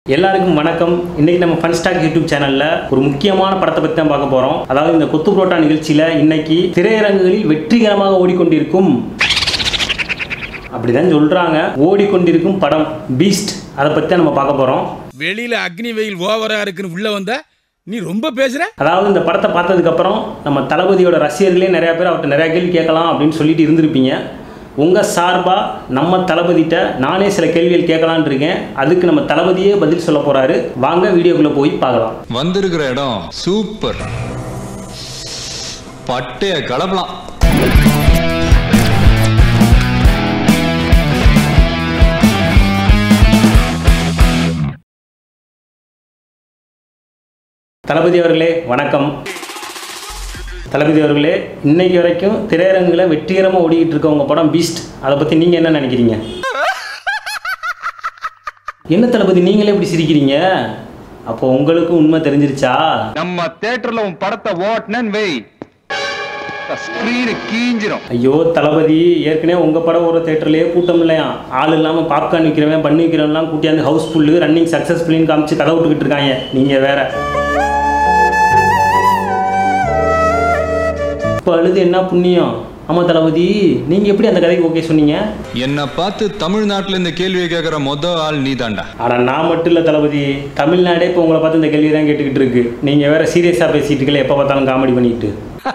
எல்லாருக்கும் வணக்கம் இன்னைக்கு நம்ம ஃபன் ஸ்டாக் யூடியூப் சேனல்ல ஒரு முக்கியமான படத்தை பற்றி தான் பார்க்க போறோம் அதாவது இந்த கொத்து புரோட்டா நிகழ்ச்சியில இன்னைக்கு திரையரங்குகளில் வெற்றிகரமாக ஓடிக்கொண்டிருக்கும் அப்படிதான் சொல்றாங்க ஓடிக்கொண்டிருக்கும் படம் பீஸ்ட் அதை பற்றி தான் நம்ம பார்க்க போறோம் வெளியில அக்னி வெயில் ஓவரா இருக்குன்னு உள்ள வந்த நீ ரொம்ப பேசுற அதாவது இந்த படத்தை பார்த்ததுக்கப்புறம் நம்ம தளபதியோட ரசிகர்களே நிறைய பேர் அவர்கிட்ட நிறைய கேள்வி கேட்கலாம் அப்படின்னு சொல்லிட்டு இருந்திருப்பீங்க உங்கள் சார்பாக நம்ம தளபதிட்ட நானே சில கேள்விகள் கேட்கலான்னு இருக்கேன் அதுக்கு நம்ம தளபதியே பதில் சொல்ல போகிறாரு வாங்க வீடியோக்குள்ளே போய் பார்க்கலாம் வந்திருக்கிற இடம் சூப்பர் பட்டைய கலப்பலாம் தளபதி அவர்களே வணக்கம் தளபதி அவர்களே இன்னைக்கு வரைக்கும் திரையரங்குல வெற்றிகரமாக ஓடிக்கிட்டு இருக்க உங்கள் படம் பீஸ்ட் அதை பற்றி நீங்கள் என்ன நினைக்கிறீங்க என்ன தளபதி நீங்களே இப்படி சிரிக்கிறீங்க அப்போ உங்களுக்கு உண்மை தெரிஞ்சிருச்சா நம்ம தியேட்டர்ல உன் படத்தை ஓட்டுனேன்னு வை ஸ்கிரீனு கீஞ்சிரும் ஐயோ தளபதி ஏற்கனவே உங்கள் படம் ஒரு தேட்டர்லேயே கூட்டம் இல்லையா ஆள் இல்லாமல் பாப்கார்ன் விற்கிறவன் பண்ணி விற்கிறவன்லாம் கூட்டியாந்து ஹவுஸ்ஃபுல்லு ரன்னிங் சக்ஸஸ்ஃபுல்லின்னு காமிச்சு கதை விட்டுக்கிட்டு இருக்காங்க நீங்கள் வேற இப்போ அழுது என்ன புண்ணியம் ஆமாம் தளபதி நீங்கள் எப்படி அந்த கதைக்கு ஓகே சொன்னீங்க என்னை பார்த்து தமிழ்நாட்டுல இந்த கேள்வியை கேட்குற மொத ஆள் நீதான்டா ஆனால் நான் மட்டும் இல்லை தளபதி தமிழ்நாடே இப்போ உங்களை பார்த்து இந்த கேள்வி தான் கேட்டுக்கிட்டு இருக்கு நீங்கள் வேற சீரியஸாக பேசிட்டு இருக்கல எப்போ பார்த்தாலும் காமெடி பண்ணிக்கிட்டு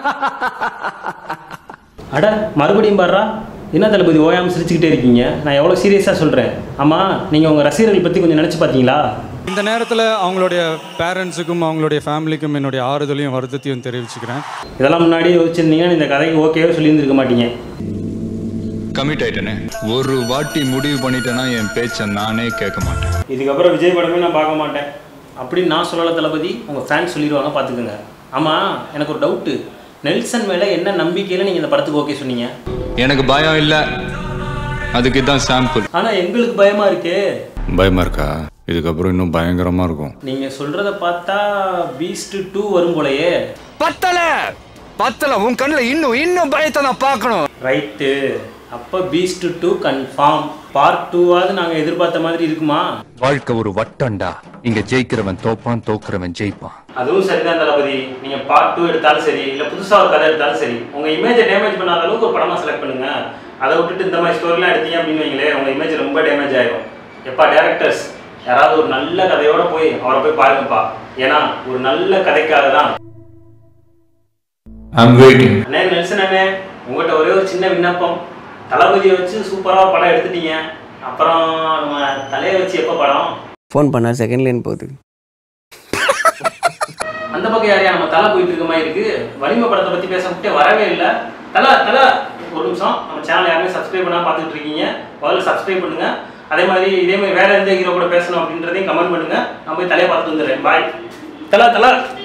அட மறுபடியும் பாடுறா என்ன தளபதி ஓயாமல் சிரிச்சுக்கிட்டே இருக்கீங்க நான் எவ்வளோ சீரியஸாக சொல்கிறேன் ஆமாம் நீங்கள் உங்கள் ரசிகர்கள் பற்றி கொஞ்சம் நினச்சி பார்த்தீங்களா இந்த நேரத்தில் அவங்களுடைய பேரண்ட்ஸுக்கும் அவங்களுடைய ஃபேமிலிக்கும் என்னுடைய ஆறுதலையும் வருத்தத்தையும் தெரிவிச்சுக்கிறேன் இதெல்லாம் முன்னாடியே யோசிச்சிருந்தீங்கன்னா இந்த கதைக்கு ஓகேவே சொல்லியிருந்திருக்க மாட்டீங்க கமிட் ஆயிட்டேனே ஒரு வாட்டி முடிவு பண்ணிட்டேன்னா என் பேச்சை நானே கேட்க மாட்டேன் இதுக்கப்புறம் விஜய் படமே நான் பார்க்க மாட்டேன் அப்படின்னு நான் சொல்லலை தளபதி உங்கள் ஃபேன்ஸ் சொல்லிடுவாங்க பார்த்துக்கோங்க ஆமாம் எனக்கு ஒரு டவுட்டு நெல்சன் மேலே என்ன நம்பிக்கையில் நீங்கள் இந்த படத்துக்கு ஓகே சொன்னீங்க எனக்கு பயம் இல்லை அதுக்கு தான் சாம்பிள் ஆனால் எங்களுக்கு பயமாக இருக்கே பயமா இருக்கா இதுக்கப்புறம் இன்னும் பயங்கரமா இருக்கும் நீங்கள் சொல்கிறத பார்த்தா பீஸ்ட் டூ வரும் போலயே பத்தல பத்தல உன் கண்ணுல இன்னும் இன்னும் பயத்தை நான் பார்க்கணும் ரைட்டு அப்போ பீஸ்ட் டூ கன்ஃபார்ம் பார்ட் டூவாவது நாங்கள் எதிர்பார்த்த மாதிரி இருக்குமா வாழ்க்கை ஒரு வட்டம்டா இங்க ஜெயிக்கிறவன் தோப்பான் தோக்குறவன் ஜெயிப்பான் அதுவும் சரிதான் தளபதி நீங்கள் பார்ட் டூ எடுத்தாலும் சரி இல்லை புதுசாக ஒரு கதை எடுத்தாலும் சரி உங்கள் இமேஜை டேமேஜ் பண்ணாத அளவுக்கு ஒரு படமாக செலக்ட் பண்ணுங்க அதை விட்டுட்டு இந்த மாதிரி ஸ்டோரிலாம் எடுத்தீங்க அப்படின்னு வைங்களேன் உங்கள் இமேஜ் ரொம்ப டேமேஜ் ஆயிடும் எப்பா டேரக்டர்ஸ் யாராவது ஒரு நல்ல கதையோட போய் அவரை போய் பாருங்கப்பா ஏன்னா ஒரு நல்ல கதைக்காக தான் ஐம் வெயிட்டிங் அண்ணே நெல்சன் அண்ணே உங்கள்கிட்ட ஒரே ஒரு சின்ன விண்ணப்பம் தளபதியை வச்சு சூப்பராக படம் எடுத்துட்டீங்க அப்புறம் நம்ம தலையை வச்சு எப்போ படம் ஃபோன் பண்ணார் செகண்ட் லைன் போகுது அந்த பக்கம் யாரையா நம்ம தலை போயிட்டு இருக்க மாதிரி இருக்கு வலிமை படத்தை பற்றி பேச விட்டே வரவே இல்லை தலை தலை ஒரு நிமிஷம் நம்ம சேனல் யாருமே சப்ஸ்கிரைப் பண்ணாம பார்த்துட்டு இருக்கீங்க முதல்ல சப்ஸ்கிரைப் பண்ணுங்க அதே மாதிரி இதே மாதிரி வேற எந்த ஹீரோ கூட பேசணும் அப்படின்றதையும் கமெண்ட் பண்ணுங்க நான் போய் தலையை பார்த்துட்டு வந்துடுறேன் பாய் தலை தலை